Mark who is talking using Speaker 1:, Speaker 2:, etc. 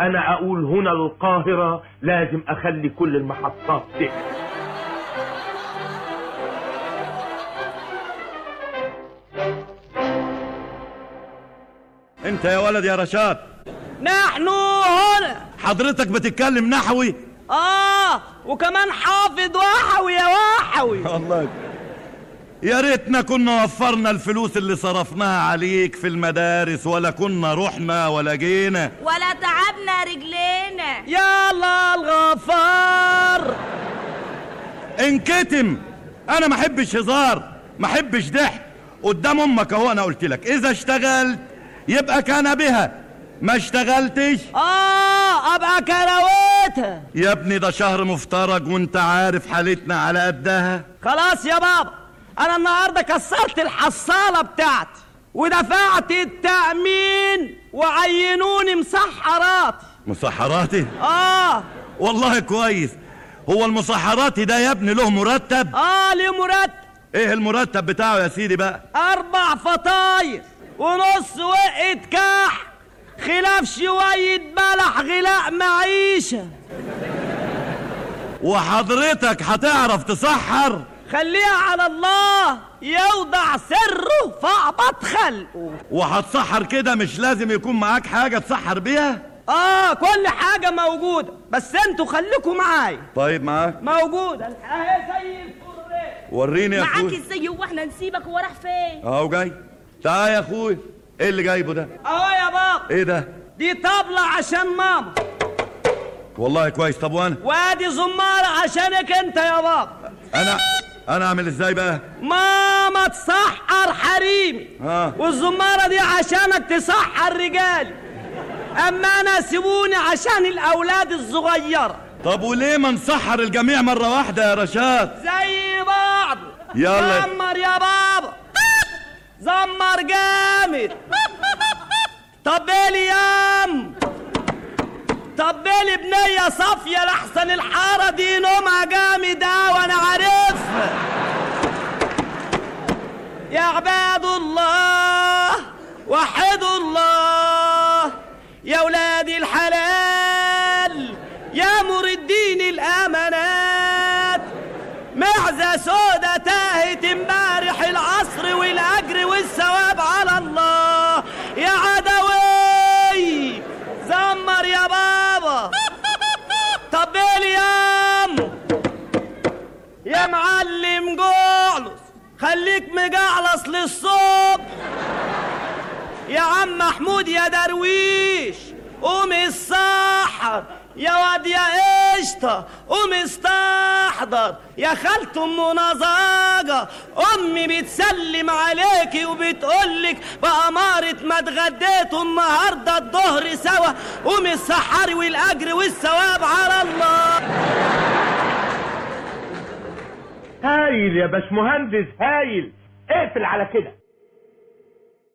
Speaker 1: انا اقول هنا القاهرة لازم اخلي كل المحطات تقفل
Speaker 2: انت يا ولد يا رشاد
Speaker 3: نحن هنا
Speaker 2: حضرتك بتتكلم نحوي
Speaker 3: اه وكمان حافظ وحوي يا وحوي
Speaker 2: الله يا ريتنا كنا وفرنا الفلوس اللي صرفناها عليك في المدارس ولا كنا رحنا ولا جينا
Speaker 4: ولا تعبنا رجلينا
Speaker 3: يلا الغفار
Speaker 2: انكتم انا ما احبش هزار ما احبش ضحك قدام امك اهو انا قلت لك اذا اشتغلت يبقى كان بها ما اشتغلتش
Speaker 3: اه ابقى كرويتها
Speaker 2: يا ابني ده شهر مفترج وانت عارف حالتنا على قدها
Speaker 3: خلاص يا بابا انا النهارده كسرت الحصاله بتاعتي ودفعت التامين وعينوني مسحراتي
Speaker 2: مسحراتي
Speaker 3: اه
Speaker 2: والله كويس هو المسحراتي ده يا ابني له مرتب
Speaker 3: اه ليه مرتب
Speaker 2: ايه المرتب بتاعه يا سيدي بقى
Speaker 3: اربع فطاير ونص وقة كح خلاف شوية بلح غلاء معيشة
Speaker 2: وحضرتك هتعرف تسحر
Speaker 3: خليها على الله يوضع سره فاعبط خلقه
Speaker 2: وهتسحر كده مش لازم يكون معاك حاجة تسحر بيها
Speaker 3: اه كل حاجة موجودة بس انتوا خليكم معايا
Speaker 2: طيب معاك
Speaker 3: موجودة اهي زي الفل
Speaker 2: وريني يا
Speaker 4: معاك
Speaker 3: إيه؟
Speaker 2: اخوي
Speaker 4: ازاي واحنا نسيبك هو راح فين
Speaker 2: اهو جاي تعال يا اخوي ايه اللي جايبه ده
Speaker 3: اهو يا بابا
Speaker 2: ايه ده
Speaker 3: دي طبلة عشان ماما
Speaker 2: والله كويس طب وانا
Speaker 3: وادي زمارة عشانك انت يا بابا
Speaker 2: انا انا اعمل ازاي بقى
Speaker 3: ماما تسحر حريمي
Speaker 2: ها.
Speaker 3: والزمارة دي عشانك تسحر رجالي اما انا سيبوني عشان الاولاد الصغيرة
Speaker 2: طب وليه ما نسحر الجميع مرة واحدة يا رشاد
Speaker 3: زي بعض
Speaker 2: يلا.
Speaker 3: زمر يا بابا زمر جامد طبالي يام طبالي بنية صافية لحسن الحارة دي نومها جامد اوي انا عارفها يا عباد الله وحدوا الله يا ولاد الحلال يا مردين الامانات معزة سودة تاهت امبارح العصر والاجر والثواب على الله يا عدوي زمر يا بابا طبل يام يا معلم جعلص خليك مجعلص للصبح يا عم محمود يا درويش قوم السحر يا واد يا قشطة قوم استحضر يا خالته ام نزاجة امي بتسلم عليكي وبتقولك بأمارة ما اتغديتوا النهاردة الظهر سوا قوم السحر والاجر والثواب على الله
Speaker 1: هايل يا باشمهندس هايل اقفل على كده